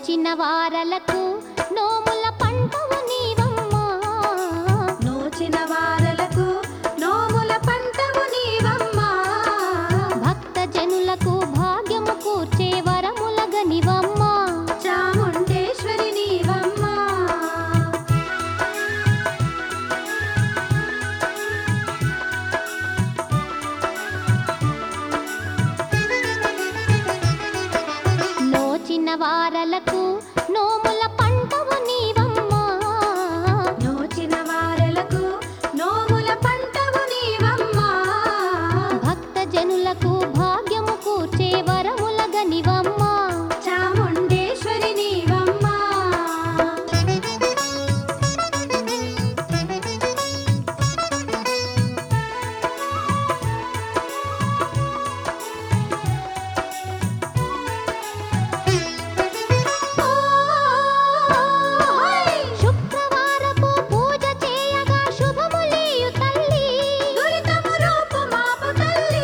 నోచిన వారలకు నోముల పంటవు నీవమ్మా నోచిన వారలకు నోముల పంటవు నీవమ్మా భక్త జనులకు భాగ్యము కూర్చే వరముల గనివమ్మా చాముండేశ్వరి నీవమ్మా నోచిన వారలకు నోముల పంటవు నీవమ్మా నోచిన వారలకు నోముల పంటవు నీవమ్మా భక్త జనులకు భాగ్యము కూర్చే వరముల గనివమ్మా చాముండేశ్వరి నీవమ్మా శుక్రవారపు పూజ చేయగా శుభములీయు తల్లి దురితము రూపు మాపు తల్లి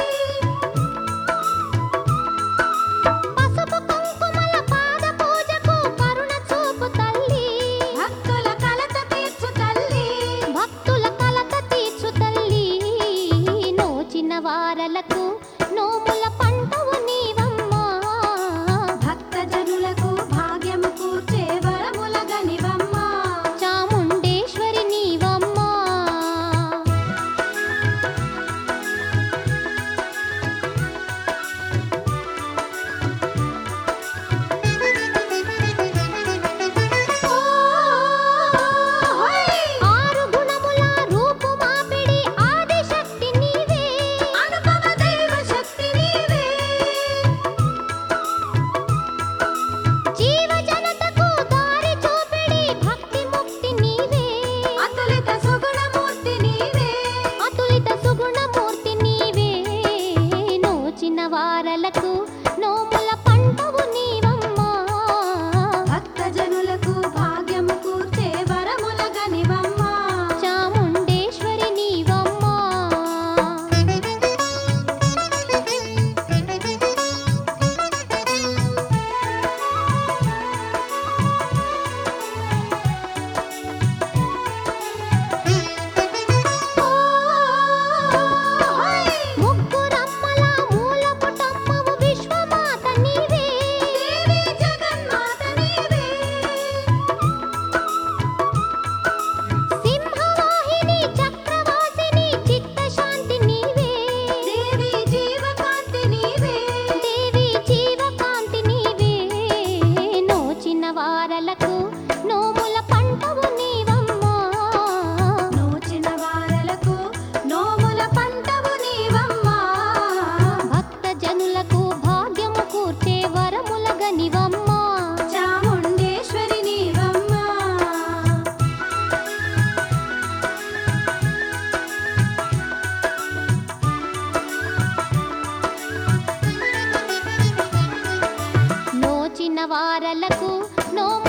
పసుపు కుంకుమల పాద పూజకు కరుణ చూపు తల్లి భక్తుల కలత తీర్చు తల్లి భక్తుల కలత తీర్చు తల్లి నోచిన వారలకు నోముల పంటవు నీవమ్మా భక్త జనులకు భాగ్యము కూర్చే వరముల గనివమ్మా చాముండేశ్వరి నీవమ్మా ఆరు గుణముల రూపు మాపిడి ఆదిశక్తి నీవే అనుపమ దైవ శక్తి నీవే జీవ జనతకు దారి చూపిడి భక్తి ముక్తి నీవే అతులిత సుగుణమూర్తి నీవే అతులిత సుగుణమూర్తి నీవే నోచిన వారలకు నోముల పంటవు నీవమ్మా భక్త జనులకు భాగ్యము కూర్చే వరముల గనివమ్మా చాముండేశ్వరి నీవమ్మా ముగ్గురమ్మల మూల పుటమ్మవు విశ్వమాత నీవే దేవి జగన్మాత నీవే సింహవాహిని చక్రవాసిని చిత్తశాంతి నీవే దేవి జీవకాంతి నీవే దేవి జీవకాంతి నీవే నోచిన వారలకు నోముల పంటవు నీవమ్మా నోచిన వారలకు నోముల పంటవు నీవమ్మా భక్త జనులకు భాగ్యము కూర్చే వరముల గనివమ్మా చాముండేశ్వరి నీవమ్మా నోచిన వారలకు నోము